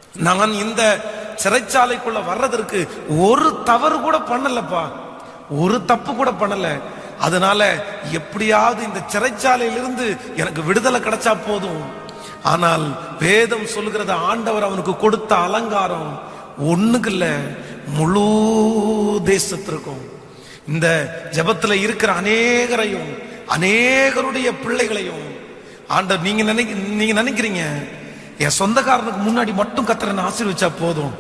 நான் இந்த சிறைச்சாலைக்குள்ள வர்றதற்கு ஒரு தவறு கூட பண்ணலப்பா ஒரு தப்பு கூட பண்ணல அதனால எப்படியாவது இந்த சிறைச்சாலையிலிருந்து எனக்கு விடுதலை கிடைச்சா போதும் ஆனால் வேதம் சொல்லுகிறது ஆண்டவர் அவனுக்கு கொடுத்த அலங்காரம் ஒண்ணுக்கு இல்ல முழு தேசத்திற்கும் இந்த ஜெபத்துல இருக்கிற அநேகரையும் அநேகருடைய பிள்ளைகளையும் ஆண்டவர் நீங்க நினைக்க நீங்க நினைக்கிறீங்க என் சொந்தக்காரனுக்கு முன்னாடி மட்டும் கத்தரை என்ன ஆசீர்வச்சா போதும்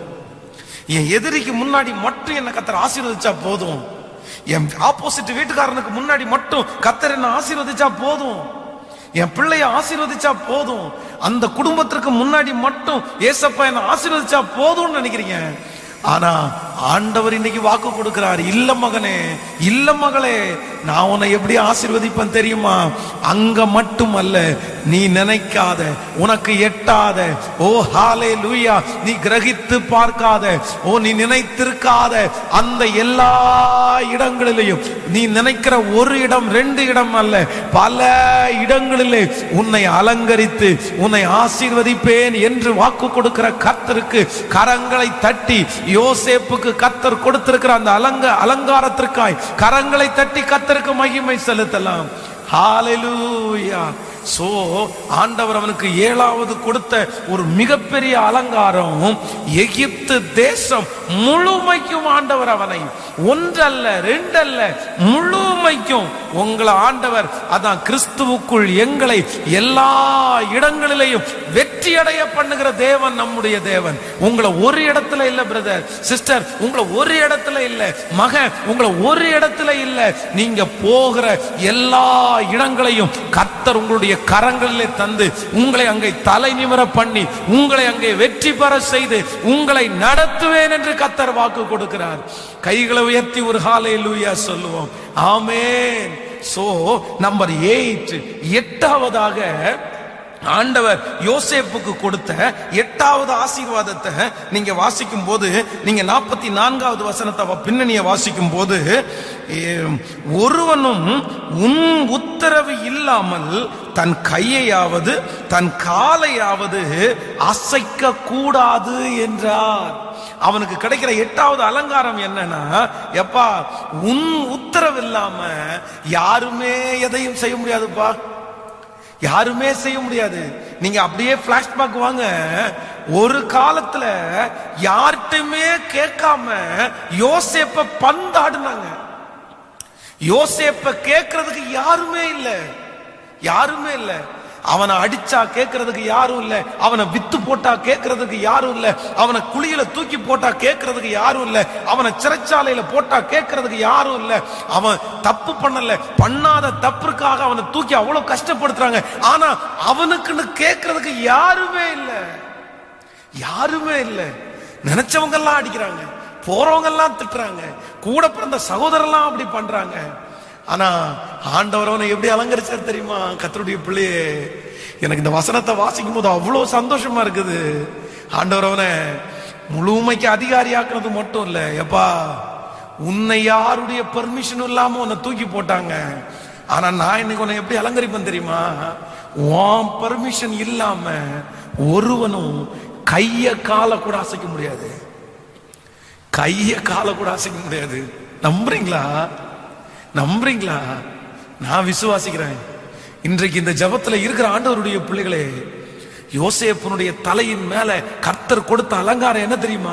என் எதிரிக்கு முன்னாடி மட்டும் என்ன கத்தர் ஆசீர்வதிச்சா போதும் என் ஆப்போசிட் வீட்டுக்காரனுக்கு முன்னாடி மட்டும் கத்தர் என்ன ஆசீர்வதிச்சா போதும் என் பிள்ளைய ஆசீர்வதிச்சா போதும் அந்த குடும்பத்திற்கு முன்னாடி மட்டும் ஏசப்பா என்ன ஆசீர்வதிச்சா போதும்னு நினைக்கிறீங்க ஆனா ஆண்டவர் இன்னைக்கு வாக்கு கொடுக்கிறார் இல்ல மகனே இல்ல மகளே நான் உன்னை எப்படி ஆசீர்வதிப்பேன் தெரியுமா அங்க மட்டும் அல்ல நீ நினைக்காத உனக்கு எட்டாத ஓ ஹாலே லூயா நீ கிரகித்து பார்க்காத ஓ நீ நினைத்திருக்காத அந்த எல்லா இடங்களிலேயும் நீ நினைக்கிற ஒரு இடம் ரெண்டு இடம் அல்ல பல இடங்களிலே உன்னை அலங்கரித்து உன்னை ஆசீர்வதிப்பேன் என்று வாக்கு கொடுக்கிற கர்த்தருக்கு கரங்களை தட்டி யோசேப்புக்கு கர்த்தர் கொடுத்திருக்கிற அந்த அலங்க அலங்காரத்திற்காய் கரங்களை தட்டி கர்த்தருக்கு மகிமை செலுத்தலாம் ஹalleluya சோ ஆண்டவர் அவனுக்கு ஏழாவது கொடுத்த ஒரு மிகப்பெரிய அலங்காரம் எகிப்து தேசம் முழுமைக்கும் ஆண்டவர் அவனை ஒன்றல்ல ரெண்டல்ல முழுமைக்கும் உங்களை ஆண்டவர் அதான் கிறிஸ்துவுக்குள் எங்களை எல்லா இடங்களிலேயும் வெற்றி அடைய பண்ணுகிற தேவன் நம்முடைய தேவன் உங்களை ஒரு இடத்துல இல்ல பிரதர் சிஸ்டர் உங்களை ஒரு இடத்துல இல்ல மகன் உங்களை ஒரு இடத்துல இல்ல நீங்க போகிற எல்லா இடங்களையும் கர்த்தர் உங்களுடைய கரங்களிலே தந்து உங்களை அங்கே தலை நிமிர பண்ணி உங்களை அங்கே வெற்றி பெற செய்து உங்களை நடத்துவேன் என்று கர்த்தர் வாக்கு கொடுக்கிறார் கைகளை உயர்த்தி ஒரு ஹாலை லூயா சொல்லுவோம் ஆமேன் சோ நம்பர் எயிட் எட்டாவதாக ஆண்டவர் யோசேப்புக்கு கொடுத்த எட்டாவது ஆசீர்வாதத்தை நீங்க வாசிக்கும் போது நீங்க நாற்பத்தி நான்காவது வசனத்தை வ- பின்னணியை வாசிக்கும் போது ஏம், ஒருவனும் உன் உத்தரவு இல்லாமல் தன் கையையாவது தன் காலையாவது அசைக்க கூடாது என்றார் அவனுக்கு கிடைக்கிற எட்டாவது அலங்காரம் என்னன்னா எப்பா உன் உத்தரவு இல்லாம யாருமே எதையும் செய்ய முடியாதுப்பா யாருமே செய்ய முடியாது நீங்க அப்படியே பிளாஷ்பேக் வாங்க ஒரு காலத்துல யார்கிட்டயுமே கேட்காம யோசேப்ப பந்தாடுனாங்க யோசேப்ப கேட்கறதுக்கு யாருமே இல்ல யாருமே இல்ல அவனை அடிச்சா கேட்கறதுக்கு யாரும் இல்ல அவனை வித்து போட்டா கேட்கறதுக்கு யாரும் இல்ல அவனை குழியில தூக்கி போட்டா கேட்கறதுக்கு யாரும் இல்ல அவனை சிறைச்சாலையில போட்டா கேட்கறதுக்கு யாரும் இல்ல அவன் தப்பு பண்ணல பண்ணாத தப்புக்காக அவனை தூக்கி அவ்வளவு கஷ்டப்படுத்துறாங்க ஆனா அவனுக்குன்னு கேட்கறதுக்கு யாருமே இல்ல யாருமே இல்ல நினைச்சவங்க எல்லாம் அடிக்கிறாங்க போறவங்க எல்லாம் திட்டுறாங்க கூட பிறந்த சகோதரர்லாம் அப்படி பண்றாங்க ஆனா ஆண்டவர் அவனை எப்படி அலங்கரிச்சார் தெரியுமா கத்தருடைய பிள்ளையே எனக்கு இந்த வசனத்தை வாசிக்கும் போது அவ்வளவு சந்தோஷமா இருக்குது ஆண்டவர் அவனை முழுமைக்கு அதிகாரியாக்குறது மட்டும் இல்ல எப்பா உன்னை யாருடைய பெர்மிஷனும் இல்லாம உன்னை தூக்கி போட்டாங்க ஆனா நான் இன்னைக்கு உன்னை எப்படி அலங்கரிப்பேன் தெரியுமா உன் பெர்மிஷன் இல்லாம ஒருவனும் கைய காலை கூட அசைக்க முடியாது கைய காலை கூட அசைக்க முடியாது நம்புறீங்களா நம்புறீங்களா நான் விசுவாசிக்கிறேன் இன்றைக்கு இந்த ஜபத்துல இருக்கிற ஆண்டவருடைய பிள்ளைகளே யோசேப்பனுடைய தலையின் மேல கர்த்தர் கொடுத்த அலங்காரம் என்ன தெரியுமா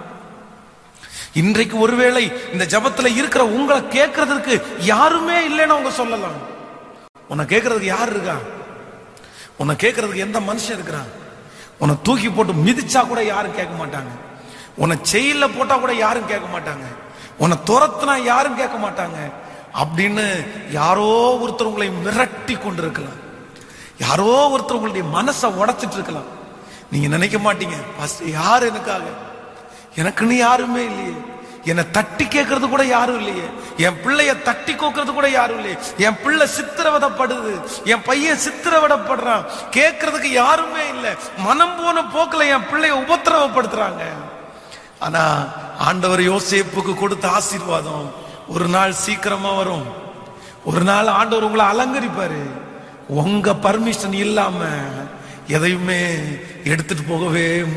இன்றைக்கு ஒருவேளை இந்த ஜபத்துல இருக்கிற உங்களை கேட்கறதுக்கு யாருமே இல்லைன்னு அவங்க சொல்லலாம் உன்னை கேட்கறதுக்கு யார் இருக்கா உன்னை கேட்கறதுக்கு எந்த மனுஷன் இருக்கிறான் உன்னை தூக்கி போட்டு மிதிச்சா கூட யாரும் கேட்க மாட்டாங்க உன்னை செயல்ல போட்டா கூட யாரும் கேட்க மாட்டாங்க உன்னை துரத்துனா யாரும் கேட்க மாட்டாங்க அப்படின்னு யாரோ ஒருத்தர் உங்களை மிரட்டி கொண்டிருக்கலாம் யாரோ ஒருத்தர் உங்களுடைய மனசை உடைச்சிட்டு இருக்கலாம் நீங்க நினைக்க மாட்டீங்க ஃபர்ஸ்ட் யார் எனக்காக எனக்குன்னு யாருமே இல்லையே என்னை தட்டி கேட்கறது கூட யாரும் இல்லையே என் பிள்ளைய தட்டி கோக்கிறது கூட யாரும் இல்லையே என் பிள்ளை சித்திரவதைப்படுது என் பையன் சித்திரவதைப்படுறான் கேட்கறதுக்கு யாருமே இல்லை மனம் போன போக்குல என் பிள்ளைய உபத்திரவப்படுத்துறாங்க ஆனா ஆண்டவர் யோசேப்புக்கு கொடுத்த ஆசீர்வாதம் ஒரு நாள் சீக்கிரமா வரும் ஒரு நாள் ஆண்டவர் உங்களை அலங்கரிப்பாரு உங்க பர்மிஷன் இல்லாம எதையுமே எடுத்துட்டு போகவே